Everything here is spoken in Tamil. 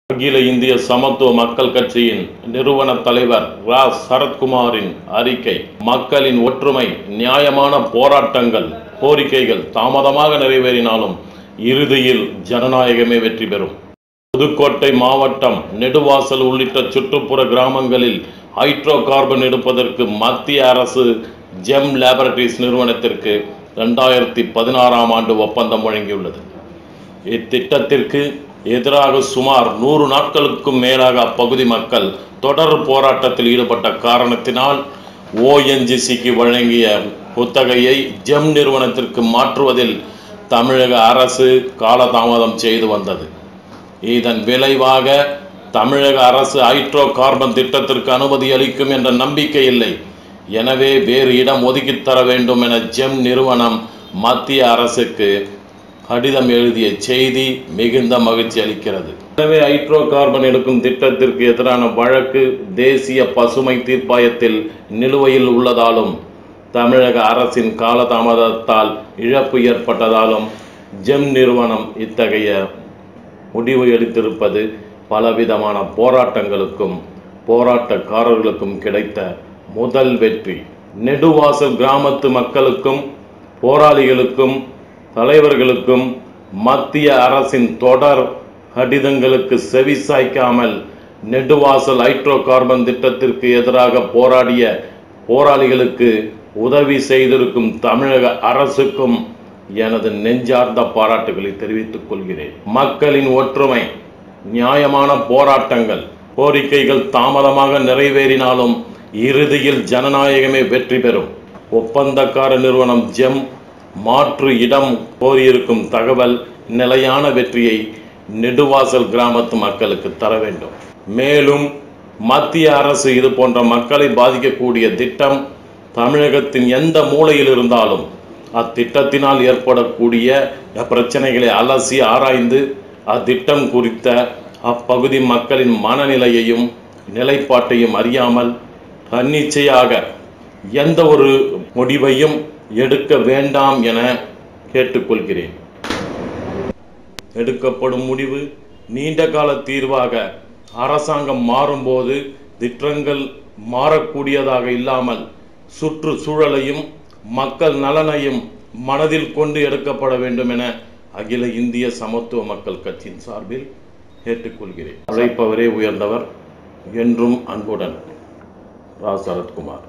அகில இந்திய சமத்துவ மக்கள் கட்சியின் நிறுவன தலைவர் ரா சரத்குமாரின் அறிக்கை மக்களின் ஒற்றுமை நியாயமான போராட்டங்கள் கோரிக்கைகள் தாமதமாக நிறைவேறினாலும் இறுதியில் ஜனநாயகமே வெற்றி பெறும் புதுக்கோட்டை மாவட்டம் நெடுவாசல் உள்ளிட்ட சுற்றுப்புற கிராமங்களில் ஹைட்ரோ கார்பன் எடுப்பதற்கு மத்திய அரசு ஜெம் லேபரட்டரிஸ் நிறுவனத்திற்கு ரெண்டாயிரத்தி பதினாறாம் ஆண்டு ஒப்பந்தம் வழங்கியுள்ளது இத்திட்டத்திற்கு எதிராக சுமார் நூறு நாட்களுக்கும் மேலாக அப்பகுதி மக்கள் தொடர் போராட்டத்தில் ஈடுபட்ட காரணத்தினால் ஓஎன்ஜிசிக்கு வழங்கிய குத்தகையை ஜெம் நிறுவனத்திற்கு மாற்றுவதில் தமிழக அரசு காலதாமதம் செய்து வந்தது இதன் விளைவாக தமிழக அரசு ஹைட்ரோ கார்பன் திட்டத்திற்கு அனுமதி அளிக்கும் என்ற நம்பிக்கை இல்லை எனவே வேறு இடம் ஒதுக்கித் தர வேண்டும் என ஜெம் நிறுவனம் மத்திய அரசுக்கு கடிதம் எழுதிய செய்தி மிகுந்த மகிழ்ச்சி அளிக்கிறது எனவே ஹைட்ரோ கார்பன் எடுக்கும் திட்டத்திற்கு எதிரான வழக்கு தேசிய பசுமை தீர்ப்பாயத்தில் நிலுவையில் உள்ளதாலும் தமிழக அரசின் காலதாமதத்தால் இழப்பு ஏற்பட்டதாலும் ஜெம் நிறுவனம் இத்தகைய முடிவு எடுத்திருப்பது பலவிதமான போராட்டங்களுக்கும் போராட்டக்காரர்களுக்கும் கிடைத்த முதல் வெற்றி நெடுவாசல் கிராமத்து மக்களுக்கும் போராளிகளுக்கும் தலைவர்களுக்கும் மத்திய அரசின் தொடர் கடிதங்களுக்கு செவி சாய்க்காமல் நெடுவாசல் ஹைட்ரோ கார்பன் திட்டத்திற்கு எதிராக போராடிய போராளிகளுக்கு உதவி செய்திருக்கும் தமிழக அரசுக்கும் எனது நெஞ்சார்ந்த பாராட்டுகளை தெரிவித்துக் கொள்கிறேன் மக்களின் ஒற்றுமை நியாயமான போராட்டங்கள் கோரிக்கைகள் தாமதமாக நிறைவேறினாலும் இறுதியில் ஜனநாயகமே வெற்றி பெறும் ஒப்பந்தக்கார நிறுவனம் ஜெம் மாற்று இடம் கோரியிருக்கும் தகவல் நிலையான வெற்றியை நெடுவாசல் கிராமத்து மக்களுக்கு தர வேண்டும் மேலும் மத்திய அரசு இது போன்ற மக்களை பாதிக்கக்கூடிய திட்டம் தமிழகத்தின் எந்த மூலையில் இருந்தாலும் அத்திட்டத்தினால் ஏற்படக்கூடிய பிரச்சனைகளை அலசி ஆராய்ந்து அத்திட்டம் குறித்த அப்பகுதி மக்களின் மனநிலையையும் நிலைப்பாட்டையும் அறியாமல் தன்னிச்சையாக எந்த ஒரு முடிவையும் எடுக்க வேண்டாம் என கேட்டுக்கொள்கிறேன் எடுக்கப்படும் முடிவு நீண்ட கால தீர்வாக அரசாங்கம் மாறும்போது திட்டங்கள் மாறக்கூடியதாக இல்லாமல் சுற்றுச்சூழலையும் மக்கள் நலனையும் மனதில் கொண்டு எடுக்கப்பட வேண்டும் என அகில இந்திய சமத்துவ மக்கள் கட்சியின் சார்பில் கேட்டுக்கொள்கிறேன் அழைப்பவரே உயர்ந்தவர் என்றும் அன்புடன் ரா சரத்குமார்